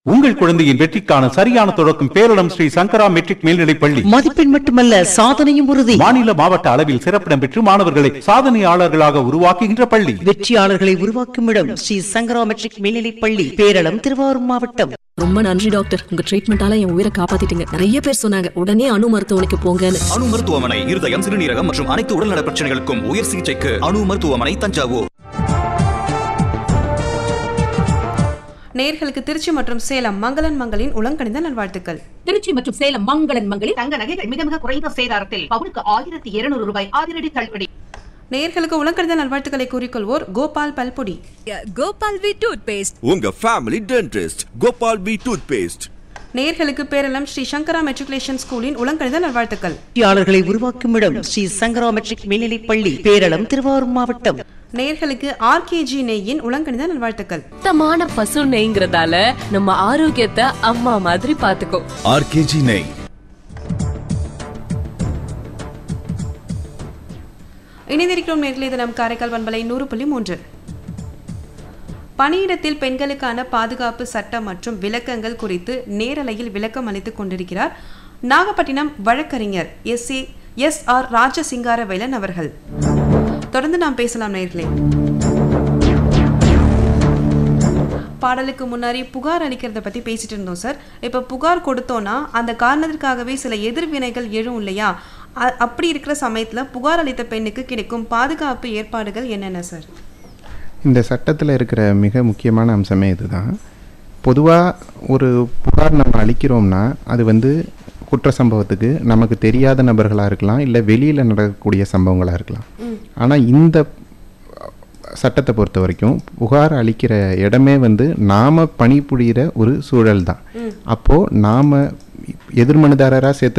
உங்கள் குழந்தையின் வெற்றிக்கான சரியான தொடக்கம் பேரிடம் ஸ்ரீ சங்கரா மெட்ரிக் மேல்நிலைப் பள்ளி மதிப்பெண் மட்டுமல்ல சாதனையும் உறுதி மாநில மாவட்ட அளவில் சிறப்பிடம் பெற்று மாணவர்களை சாதனையாளர்களாக உருவாக்குகின்ற பள்ளி வெற்றியாளர்களை உருவாக்கும் இடம் ஸ்ரீ சங்கரா மெட்ரிக் மேல்நிலைப் பள்ளி பேரளம் திருவாரூர் மாவட்டம் ரொம்ப நன்றி டாக்டர் உங்க ட்ரீட்மெண்டால என் உயிரை காப்பாத்திட்டீங்க நிறைய பேர் சொன்னாங்க உடனே அணு மருத்துவமனைக்கு போங்கன்னு அணு மருத்துவமனை இருதயம் சிறுநீரகம் மற்றும் அனைத்து உடல்நல பிரச்சனைகளுக்கும் உயர் சிகிச்சைக்கு அணு மருத்துவமனை தஞ்சாவூர் நேர்களுக்கு திருச்சி மற்றும் சேலம் மங்களன் மங்களின் உளங்கணிந்த நல்வாழ்த்துக்கள் திருச்சி மற்றும் சேலம் மங்களன் மங்களில் தங்க நகைகள் மிக மிக குறைந்த சேதாரத்தில் பவுனுக்கு ஆயிரத்தி இருநூறு ரூபாய் அதிரடி தள்ளுபடி நேர்களுக்கு உளங்கணிந்த நல்வாழ்த்துக்களை கூறிக்கொள்வோர் கோபால் பல்பொடி கோபால் வி டூத் பேஸ்ட் உங்க family dentist Gopal P toothpaste நேர்களுக்கு பேரளம் ஸ்ரீ சங்கரா மெட்ரிகுலேஷன் ஸ்கூலின் உளங்கணிந்த நல்வாழ்த்துக்கள் வெற்றியாளர்களை உருவாக்கும் இடம் ஸ்ரீ சங்கரா மெட்ரிக் மேல்நிலைப் பள்ளி பேரளம் திருவாரூர் மாவட்டம் நேர்களுக்கு ஆர்கேஜி நெய்யின் உளங்கணிந்த நல்வாழ்த்துக்கள் சுத்தமான பசு நெய்ங்கிறதால நம்ம ஆரோக்கியத்தை அம்மா மாதிரி பாத்துக்கோ ஆர்கேஜி நெய் இணைந்திருக்கிறோம் நேரில் இது நம் காரைக்கால் பண்பலை நூறு புள்ளி மூன்று பணியிடத்தில் பெண்களுக்கான பாதுகாப்பு சட்டம் மற்றும் விளக்கங்கள் குறித்து நேரலையில் விளக்கம் அளித்துக் கொண்டிருக்கிறார் நாகப்பட்டினம் வழக்கறிஞர் S A S R Rajasingaravelan அவர்கள் தொடர்ந்து நாம் பேசலாம் நேர்களே பாடலுக்கு முன்னாடி புகார் அளிக்கிறத பத்தி பேசிட்டு இருந்தோம் சார் இப்ப புகார் கொடுத்தோம்னா அந்த காரணத்திற்காகவே சில எதிர்வினைகள் எழும் இல்லையா அ- அப்படி இருக்கிற சமயத்துல புகார் அளித்த பெண்ணுக்கு கிடைக்கும் பாதுகாப்பு ஏற்பாடுகள் என்னென்ன சார் இந்த சட்டத்தில் இருக்கிற மிக முக்கியமான அம்சமே இதுதான் பொதுவாக ஒரு புகார் நம்ம அளிக்கிறோம்னா அது வந்து குற்ற சம்பவத்துக்கு நமக்கு தெரியாத நபர்களாக இருக்கலாம் இல்லை வெளியில் நடக்கக்கூடிய சம்பவங்களாக இருக்கலாம் ஆனால் இந்த சட்டத்தை பொறுத்த வரைக்கும் புகார் அளிக்கிற இடமே வந்து நாம் பணிபுரிகிற ஒரு சூழல் தான் அப்போது நாம் எதிர்மனுதாரராக சேர்த்து